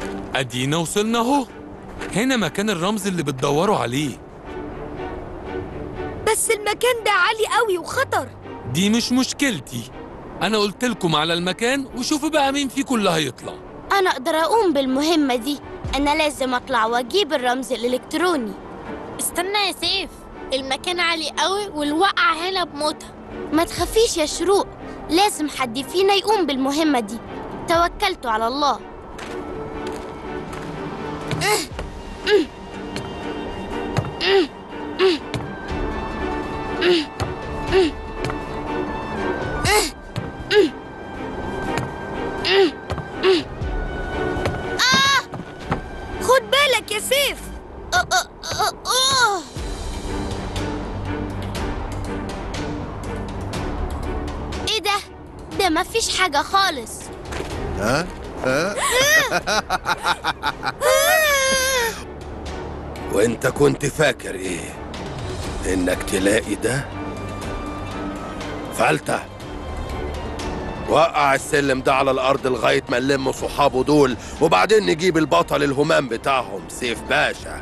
ادينا وصلنا اهو هنا مكان الرمز اللي بتدوروا عليه بس المكان ده عالي قوي وخطر دي مش مشكلتي انا قلت لكم على المكان وشوفوا بقى مين فيكم اللي هيطلع أنا أقدر أقوم بالمهمة دي أنا لازم أطلع وأجيب الرمز الإلكتروني استنى يا سيف المكان عالي قوي والوقعة هنا بموتها ما تخافيش يا شروق لازم حد فينا يقوم بالمهمة دي توكلت على الله خد بالك يا سيف أه أه أه أه. ايه ده؟ ده مفيش حاجة خالص ها ها وانت كنت فاكر ايه انك تلاقي ده فلتة وقع السلم ده على الارض لغايه ما نلم صحابه دول وبعدين نجيب البطل الهمام بتاعهم سيف باشا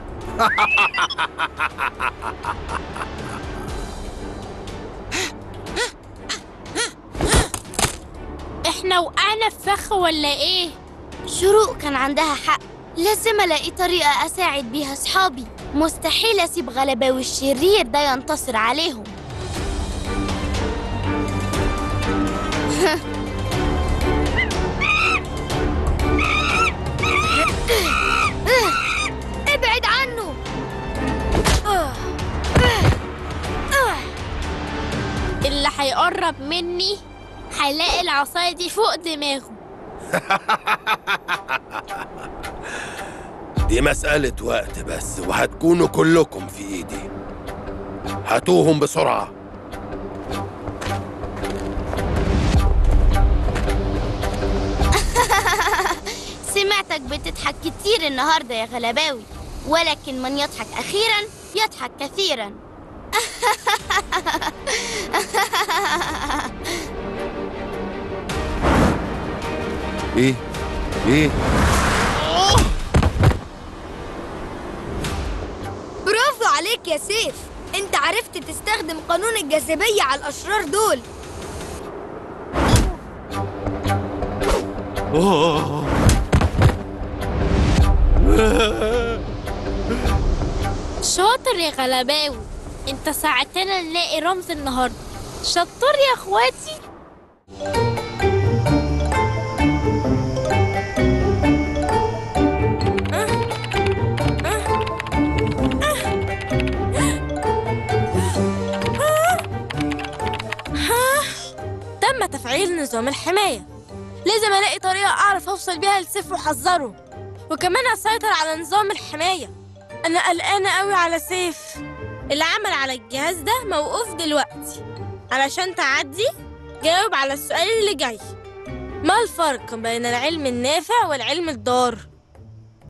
احنا وقعنا في فخ ولا ايه شروق كان عندها حق لازم ألاقي طريقة أساعد بيها أصحابي مستحيل أسيب غلباوي الشرير ده ينتصر عليهم ابعد عنه اللي هيقرب مني هيلاقي العصاية دي فوق دماغه دي مسألة وقت بس وهتكونوا كلكم في ايدي هاتوهم بسرعة سمعتك بتضحك كتير النهاردة يا غلباوي ولكن من يضحك أخيرا يضحك كثيرا ايه ايه برافو عليك يا سيف انت عرفت تستخدم قانون الجاذبية على الأشرار دول شاطر يا غلباوي انت ساعدتنا نلاقي رمز النهارده شطور يا اخواتي تم تفعيل نظام الحماية لازم ألاقي طريقة أعرف أوصل بيها لسيف وأحذره وكمان أسيطر على نظام الحماية أنا قلقانة قوي على سيف العمل على الجهاز ده موقوف دلوقتي علشان تعدي جاوب على السؤال اللي جاي ما الفرق بين العلم النافع والعلم الضار؟